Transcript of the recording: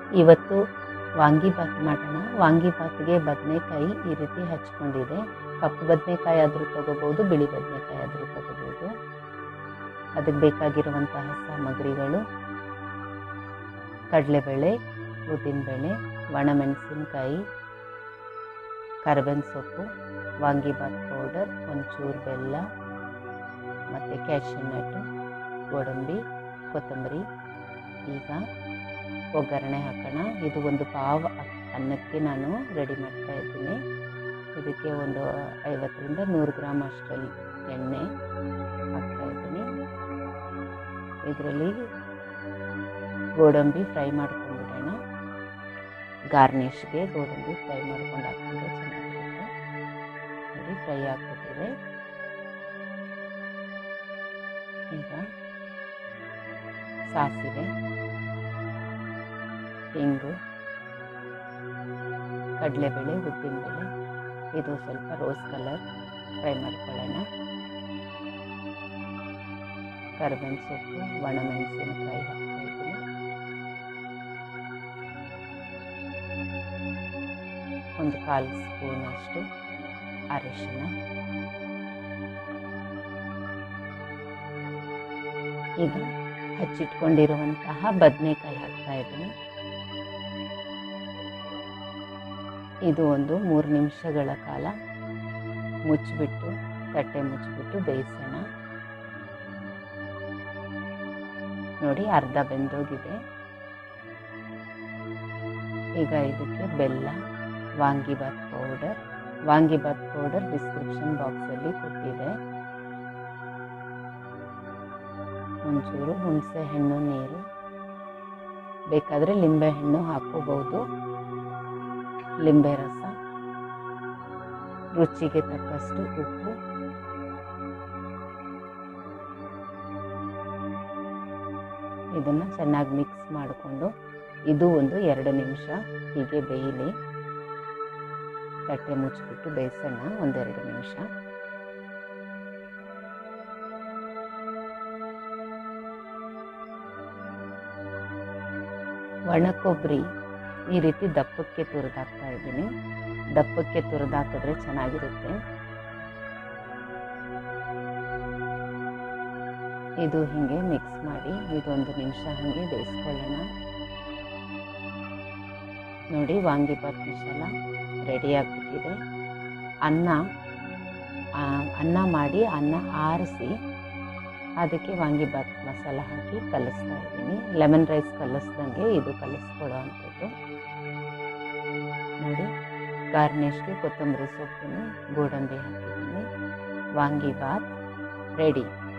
ಇವತ್ತು ವಾಂಗಿಭಾತ್ ಮಾಡೋಣ ವಾಂಗಿಭಾತ್ಗೆ ಬದನೆಕಾಯಿ ಈ ರೀತಿ ಹಚ್ಕೊಂಡಿದೆ ಕಪ್ಪು ಬದನೆಕಾಯಿ ಆದರೂ ತೊಗೋಬೋದು ಬಿಳಿ ಬದನೆಕಾಯಿ ಆದರೂ ತೊಗೋಬೋದು ಅದಕ್ಕೆ ಬೇಕಾಗಿರುವಂತಹ ಸಾಮಗ್ರಿಗಳು ಕಡಲೆಬೇಳೆ ಉದ್ದಿನಬೇಳೆ ಒಣಮೆಣಸಿನ್ಕಾಯಿ ಕರ್ಬೇವಿನ ಸೊಪ್ಪು ವಾಂಗಿಭಾತ್ ಪೌಡರ್ ಒಂಚೂರು ಬೆಲ್ಲ ಮತ್ತು ಕ್ಯಾಶ್ಯೂನಟ್ಟು ಗೋಡಂಬಿ ಕೊತ್ತಂಬರಿ ಈಗ ಒಗ್ಗರಣೆ ಹಾಕೋಣ ಇದು ಒಂದು ಪಾವ್ ಅನ್ನಕ್ಕೆ ನಾನು ರೆಡಿ ಮಾಡ್ತಾ ಇದ್ದೀನಿ ಇದಕ್ಕೆ ಒಂದು ಐವತ್ತರಿಂದ ನೂರು ಗ್ರಾಮ್ ಅಷ್ಟರಲ್ಲಿ ಎಣ್ಣೆ ಹಾಕ್ತಾ ಇದ್ದೀನಿ ಇದರಲ್ಲಿ ಗೋಡಂಬಿ ಫ್ರೈ ಮಾಡ್ಕೊಂಡ್ಬಿಡೋಣ ಗಾರ್ನಿಷ್ಗೆ ಗೋಡಂಬಿ ಫ್ರೈ ಮಾಡ್ಕೊಂಡು ಹಾಕ್ಕೊಂಡ್ರೆ ಚೆನ್ನಾಗಿರುತ್ತೆ ನೋಡಿ ಫ್ರೈ ಆಗಿಬಿಟ್ಟಿದೆ ಈಗ ಸಾಸಿವೆ ಹಿಂಗು ಕಡಲೆಬೇಳೆ ಉದ್ದಿನಬೇಳೆ ಇದು ಸ್ವಲ್ಪ ರೋಸ್ ಕಲರ್ ಫ್ರೈ ಮಾಡ್ಕೊಳ್ಳೋಣ ಕರ್ಬೇವಿನ ಸೊಪ್ಪು ಒಣಮೆಣಸಿನಕಾಯಿ ಹಾಕ್ತಾ ಇದ್ದೀನಿ ಒಂದು ಕಾಲು ಸ್ಪೂನಷ್ಟು ಅರಿಶಿನ ಈಗ ಹಚ್ಚಿಟ್ಕೊಂಡಿರುವಂತಹ ಬದನೆಕಾಯಿ ಹಾಕ್ತಾ ಇದ್ದೀನಿ ಇದು ಒಂದು ಮೂರು ನಿಮಿಷಗಳ ಕಾಲ ಮುಚ್ಚಿಬಿಟ್ಟು ತಟ್ಟೆ ಮುಚ್ಚಿಬಿಟ್ಟು ಬೇಯಿಸೋಣ ನೋಡಿ ಅರ್ಧ ಬೆಂದೋಗಿದೆ ಈಗ ಇದಕ್ಕೆ ಬೆಲ್ಲ vangibath powder vangibath powder description ಬಾಕ್ಸಲ್ಲಿ ಕೊಟ್ಟಿದೆ ಒಂಚೂರು ಹುಣಸೆ ಹಣ್ಣು ನೀರು ಬೇಕಾದರೆ ಲಿಂಬೆ ಹಣ್ಣು ಹಾಕೋಬಹುದು ಲಿಂಬೆ ರಸ ರುಚಿಗೆ ತಕ್ಕಷ್ಟು ಉಪ್ಪು ಇದನ್ನು ಚೆನ್ನಾಗಿ ಮಿಕ್ಸ್ ಮಾಡಿಕೊಂಡು ಇದು ಒಂದು ಎರಡು ನಿಮಿಷ ಹೀಗೆ ಬೇಯಲಿ ತಟ್ಟೆ ಮುಚ್ಚಿಬಿಟ್ಟು ಬೇಯಿಸೋಣ ಒಂದೆರಡು ನಿಮಿಷ ಒಣ ಕೊಬ್ಬರಿ ಈ ರೀತಿ ದಪ್ಪಕ್ಕೆ ತುರಿದಾಕ್ತಾ ಇದ್ದೀನಿ ದಪ್ಪಕ್ಕೆ ತುರಿದಾಕಿದ್ರೆ ಚೆನ್ನಾಗಿರುತ್ತೆ ಇದು ಹೀಗೆ ಮಿಕ್ಸ್ ಮಾಡಿ ಇದೊಂದು ನಿಮಿಷ ಹಾಗೆ ಬೇಯಿಸ್ಕೊಳ್ಳೋಣ ನೋಡಿ ವಾಂಗಿಭಾತ್ ಮಸಾಲ ರೆಡಿ ಆಗಿಬಿಟ್ಟಿದೆ ಅನ್ನ ಅನ್ನ ಮಾಡಿ ಅನ್ನ ಆರಿಸಿ ಅದಕ್ಕೆ ವಾಂಗಿಭಾತ್ ಮಸಾಲ ಹಾಕಿ ಕಲಿಸ್ತಾ ಇದ್ದೀನಿ ಲೆಮನ್ ರೈಸ್ ಕಲಿಸ್ದಂಗೆ ಇದು ಕಲಿಸ್ಕೊಳ್ಳೋ ಅಂಥದ್ದು ನೋಡಿ ಗಾರ್ನಿಷ್ಗೆ ಕೊತ್ತಂಬರಿ ಸೊಪ್ಪನ್ನು ಗೋಡಂಬಿ ಹಾಕಿದ್ದೀನಿ ವಾಂಗಿಭಾತ್ ರೆಡಿ